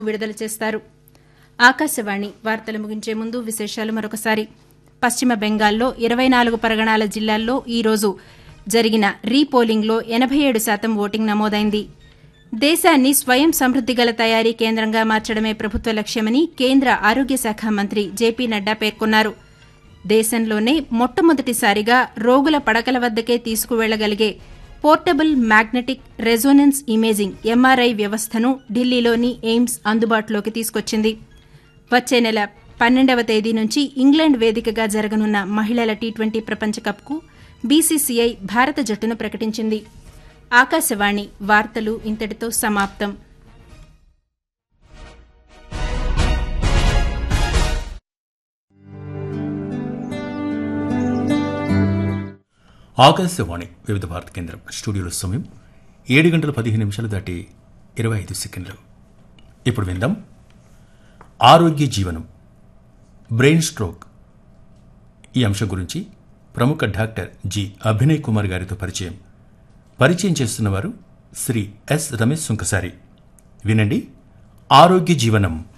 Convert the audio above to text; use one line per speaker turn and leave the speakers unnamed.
విడుదల చేస్తారు ఆకాశవాణి వార్తలు ముగించే ముందు విశేషాలు మరొకసారి పశ్చిమ బెంగాల్లో ఇరవై నాలుగు పరగణాల జిల్లాల్లో ఈ రోజు జరిగిన రీపోలింగ్లో ఎనబై ఏడు శాతం ఓటింగ్ నమోదైంది దేశాన్ని స్వయం సమృద్ది గల తయారీ కేంద్రంగా మార్చడమే ప్రభుత్వ లక్ష్యమని కేంద్ర ఆరోగ్య శాఖ మంత్రి జేపీ నడ్డా పేర్కొన్నారు దేశంలోనే మొట్టమొదటిసారిగా రోగుల పడకల వద్దకే తీసుకువెళ్లగలిగే portable magnetic resonance imaging MRI వ్యవస్థను ఢిల్లీలోని ఎయిమ్స్ అందుబాటులోకి తీసుకొచ్చింది వచ్చే నెల పన్నెండవ తేదీ నుంచి ఇంగ్లాండ్ వేదికగా జరగనున్న మహిళల టీ ట్వంటీ ప్రపంచ కప్కు బీసీసీఐ భారత జట్టును ప్రకటించింది ఆకాశవాణి వార్తలు ఇంతటితో సమాప్తం
ఆకాశవాణి వివిధ భారత కేంద్రం స్టూడియోలో సమయం ఏడు గంటల పదిహేను నిమిషాలు దాటి ఇరవై ఐదు సెకండ్లు ఇప్పుడు విందాం ఆరోగ్య జీవనం బ్రెయిన్ స్ట్రోక్ ఈ అంశం గురించి ప్రముఖ డాక్టర్ జి అభినయ్ కుమార్ గారితో పరిచయం పరిచయం చేస్తున్నవారు శ్రీ ఎస్ రమేష్ సుంకసారి వినండి ఆరోగ్య జీవనం